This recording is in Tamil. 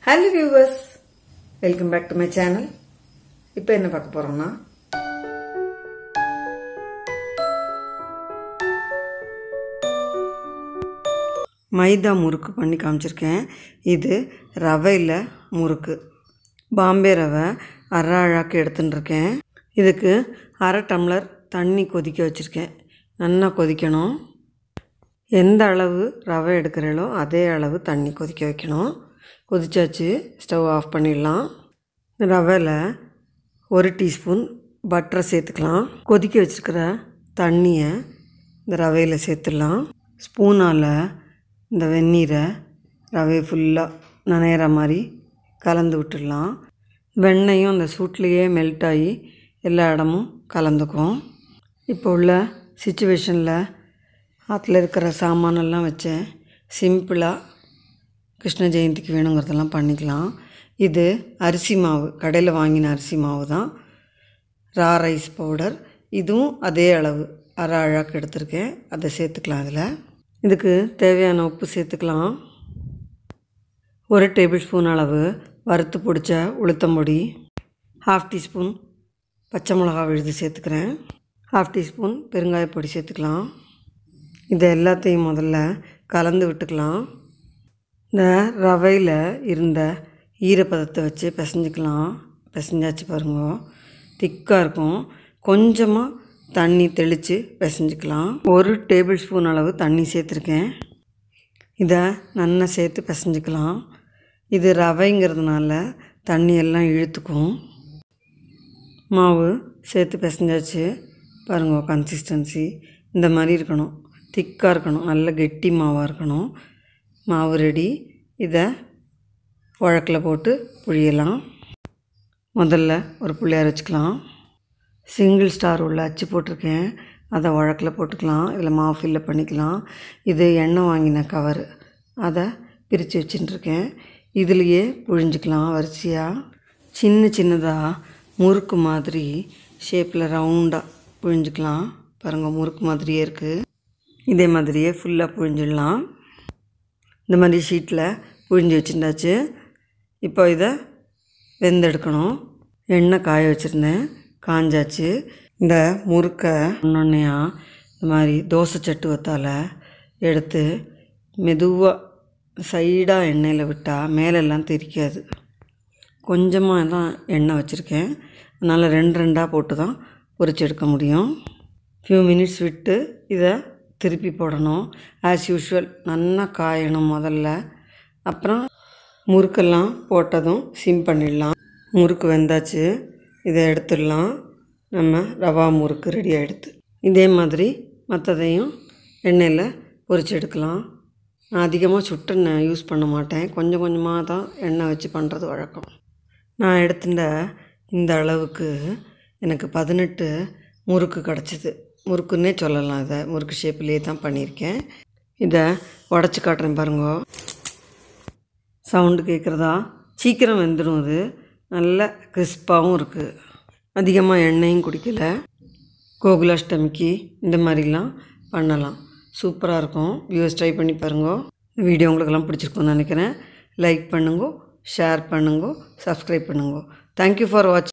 hello viewers welcome back to my channel இப்போ என்ன பார்க்க போறோம்னா மைதா முறுக்கு பண்ணி காமிச்சிருக்கேன் இது ரவையில் முறுக்கு பாம்பே ரவை அரை அழாக்கு எடுத்துன்னு இருக்கேன் இதுக்கு அரை டம்ளர் தண்ணி கொதிக்க வச்சுருக்கேன் நல்லா கொதிக்கணும் எந்த அளவு ரவை எடுக்கிறீங்களோ அதே அளவு தண்ணி கொதிக்க வைக்கணும் கொதிச்சாச்சு ஸ்டவ் ஆஃப் பண்ணிடலாம் ரவையில் ஒரு டீஸ்பூன் பட்டரை சேர்த்துக்கலாம் கொதிக்க வச்சுருக்கிற தண்ணியை இந்த ரவையில் சேர்த்துடலாம் ஸ்பூனால் இந்த வெந்நீரை ரவை ஃபுல்லாக நனையிற மாதிரி கலந்து விட்டுடலாம் வெண்ணெயும் அந்த சூட்லேயே மெல்ட் ஆகி எல்லா இடமும் கலந்துக்கும் இப்போ உள்ள சுச்சுவேஷனில் ஆற்றுல இருக்கிற சாமானெல்லாம் வச்சேன் சிம்பிளாக கிருஷ்ண ஜெயந்திக்கு வேணுங்கிறதெல்லாம் பண்ணிக்கலாம் இது அரிசி மாவு கடையில் வாங்கின அரிசி மாவு தான் ரா ரைஸ் பவுடர் இதுவும் அதே அளவு அரை அழாக்கு எடுத்திருக்கேன் அதை சேர்த்துக்கலாம் அதில் இதுக்கு தேவையான உப்பு சேர்த்துக்கலாம் ஒரு டேபிள் ஸ்பூன் அளவு வறுத்து பிடிச்ச உளுத்தம்பொடி ஹாஃப் டீஸ்பூன் பச்சை மிளகா விழுது சேர்த்துக்கிறேன் ஹாஃப் டீஸ்பூன் பெருங்காய பொடி சேர்த்துக்கலாம் இதை எல்லாத்தையும் முதல்ல கலந்து விட்டுக்கலாம் இந்த ரவையில் இருந்த ஈரப்பதத்தை வச்சு பிசைஞ்சிக்கலாம் பிசைஞ்சாச்சு பாருங்க திக்காக இருக்கும் கொஞ்சமாக தண்ணி தெளித்து பிசைஞ்சிக்கலாம் ஒரு டேபிள் ஸ்பூன் அளவு தண்ணி சேர்த்துருக்கேன் இதை நல்லா சேர்த்து பிசைஞ்சிக்கலாம் இது ரவைங்கிறதுனால தண்ணி எல்லாம் இழுத்துக்கும் மாவு சேர்த்து பிசைஞ்சாச்சு பாருங்க கன்சிஸ்டன்சி இந்த மாதிரி இருக்கணும் திக்காக இருக்கணும் நல்ல கெட்டி மாவாக இருக்கணும் மாவு ரெடி இதை உழக்கில் போட்டு புழியலாம் முதல்ல ஒரு புள்ளியார் வச்சுக்கலாம் சிங்கிள் ஸ்டார் உள்ள அச்சு போட்டிருக்கேன் அதை உழக்கில் போட்டுக்கலாம் இதில் மாவு ஃபில்லப் பண்ணிக்கலாம் இது எண்ணெய் வாங்கின கவர் அதை பிரித்து வச்சுட்டுருக்கேன் இதுலேயே புழிஞ்சிக்கலாம் வரிசையாக சின்ன சின்னதாக முறுக்கு மாதிரி ஷேப்பில் ரவுண்டாக புழிஞ்சிக்கலாம் பாருங்கள் முறுக்கு மாதிரியே இருக்குது இதே மாதிரியே ஃபுல்லாக புழிஞ்சிடலாம் இந்த மாதிரி ஷீட்டில் புழிஞ்சு வச்சுருந்தாச்சு இப்போ இதை வெந்தெடுக்கணும் எண்ணெய் காய வச்சுருந்தேன் காஞ்சாச்சு இந்த முறுக்கை ஒன்றொன்னையா இந்த மாதிரி தோசை சட்டுவத்தால் எடுத்து மெதுவாக சைடாக எண்ணெயில் விட்டால் மேலெல்லாம் தெரிக்காது கொஞ்சமாக தான் எண்ணெய் வச்சுருக்கேன் அதனால் ரெண்டு ரெண்டாக போட்டு தான் பொரிச்சு எடுக்க முடியும் ஃபியூ மினிட்ஸ் விட்டு இதை திருப்பி போடணும் ஆஸ் யூஷுவல் நல்லா காயணும் முதல்ல அப்புறம் முறுக்கெல்லாம் போட்டதும் சிம் பண்ணிடலாம் முறுக்கு வெந்தாச்சு இதை எடுத்துடலாம் நம்ம ரவா முறுக்கு ரெடி ஆகிடுது இதே மாதிரி மற்றதையும் எண்ணெயில் பொரிச்சு எடுக்கலாம் நான் அதிகமாக சுட்டு எண்ணெய் யூஸ் பண்ண மாட்டேன் கொஞ்சம் கொஞ்சமாக தான் எண்ணெய் வச்சு பண்ணுறது வழக்கம் நான் எடுத்துட்ட இந்த அளவுக்கு எனக்கு பதினெட்டு முறுக்கு கிடச்சிது முறுக்குன்னே சொல்லலாம் இதை முறுக்கு ஷேப்லேயே தான் பண்ணியிருக்கேன் இதை உடச்சி காட்டுறேன் பாருங்க சவுண்டு கேட்குறதா சீக்கிரம் வெந்துடும் இது நல்ல கிறிஸ்பாகவும் இருக்குது அதிகமாக எண்ணெயும் குடிக்கல கோகுலாஷ்டமிக்கு இந்த மாதிரிலாம் பண்ணலாம் சூப்பராக இருக்கும் வியூஸ் ட்ரை பண்ணி பாருங்க வீடியோ உங்களுக்கெல்லாம் பிடிச்சிருக்கும்னு நினைக்கிறேன் லைக் பண்ணுங்க ஷேர் பண்ணுங்க சப்ஸ்கிரைப் பண்ணுங்க தேங்க்யூ ஃபார் வாட்சிங்